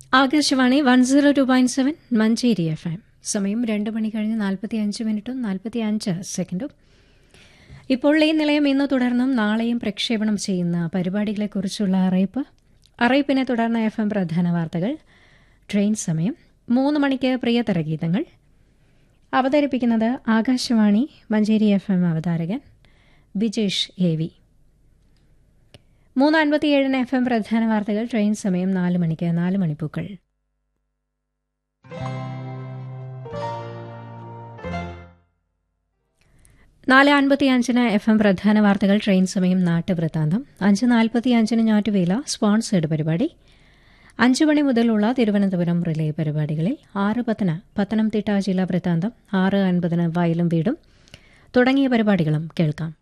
Akashvani one zero two point seven Manjeri F M സമയം രണ്ട് മണി കഴിഞ്ഞ് നാൽപ്പത്തി അഞ്ച് മിനിറ്റും നാൽപ്പത്തി അഞ്ച് സെക്കൻഡും ഇപ്പോൾ ഈ നിലയം ഇന്ന് തുടർന്നും നാളെയും പ്രക്ഷേപണം ചെയ്യുന്ന പരിപാടികളെക്കുറിച്ചുള്ള അറിയിപ്പ് അറിയിപ്പിനെ തുടർന്ന് എഫ് എം പ്രധാന വാർത്തകൾ ട്രെയിൻ സമയം മൂന്ന് മണിക്ക് പ്രിയതര ഗീതങ്ങൾ അവതരിപ്പിക്കുന്നത് ആകാശവാണി മഞ്ചേരി എഫ് എം അവതാരകൻ ബിജേഷ് എ വി മൂന്ന് അൻപത്തിയേഴിന് എഫ് എം പ്രധാന വാർത്തകൾ ട്രെയിൻ സമയം നാല് മണിക്ക് നാല് മണിപ്പൂക്കൾ നാല് അൻപത്തിയഞ്ചിന് എഫ് എം പ്രധാന വാർത്തകൾ ട്രെയിൻ സമയം നാട്ടുവൃത്താന്തം അഞ്ച് നാൽപ്പത്തിയഞ്ചിന് ഞാറ്റുവേല സ്പോൺസേഡ് പരിപാടി അഞ്ചു മണി മുതലുള്ള തിരുവനന്തപുരം റിലേ പരിപാടികളിൽ ആറ് പത്തിന് പത്തനംതിട്ട ജില്ലാ വൃത്താന്തം ആറ് അൻപതിന് വയലും വീടും തുടങ്ങിയ പരിപാടികളും കേൾക്കാം